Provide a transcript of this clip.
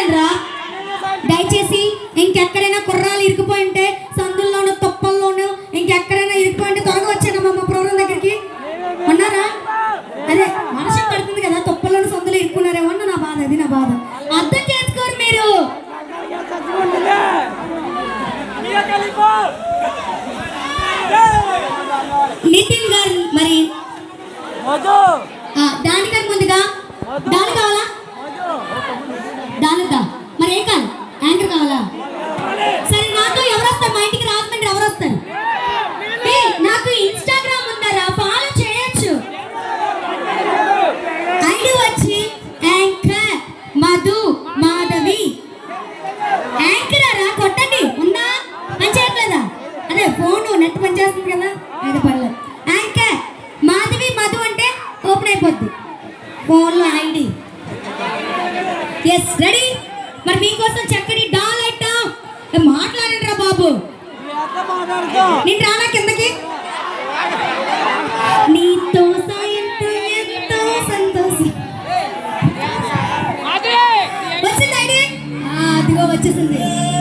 మాట్లాడండిరా దయచేసి ఇంకెక్కడైనా కుర్రాలు ఇరుకుపోయి ఉంటే సందుల్లోనూ తుప్పల్లోనూ ఇంకెక్కడైనా ఇరుకుపోయి ఉంటే త్వరగా వచ్చానమ్మా మా ప్రోగ్రాం దగ్గరికి ఉన్నారా అదే వర్షం పడుతుంది కదా తుప్పల్లోనూ సందులో ఇరుక్కున్నారేమో అన్న నా బాధ అది నా బాధ అర్థం చేసుకోరు మీరు నితిన్ గారు మరి ఆ, దానికన్నా ముందుగా దాని కావాలా దానిద్దా మరి ఏం కావాలి యాంకర్ కావాలా సరే నాతో ఎవరు వస్తారు మా ఇంటికి రాజమండ్రి ఎవరు వస్తారు ఏ, నాకు ఇన్స్టాగ్రామ్ ఉందరా ఫాలో చేయొచ్చు ఐడి వచ్చి యాంకర్ మధు మాధవి యాంకర్ రా కొట్టండి ఉందా పని చేయట్లేదా అదే ఫోన్ నెట్ పని చేస్తుంది కదా అయితే పర్లేదు యాంకర్ మాధవి మధు అంటే ఓపెన్ అయిపోద్ది ఫోన్లో ఐడి ఎస్ రెడీ మరి మీకోసం చక్కటి డాల్ ఐటమ్ మాట్లాడండి రా బాబు నేను రానా కిందకి నీతో సాయంతో ఎంతో సంతోషం వచ్చింది ఐడి అదిగో వచ్చేసింది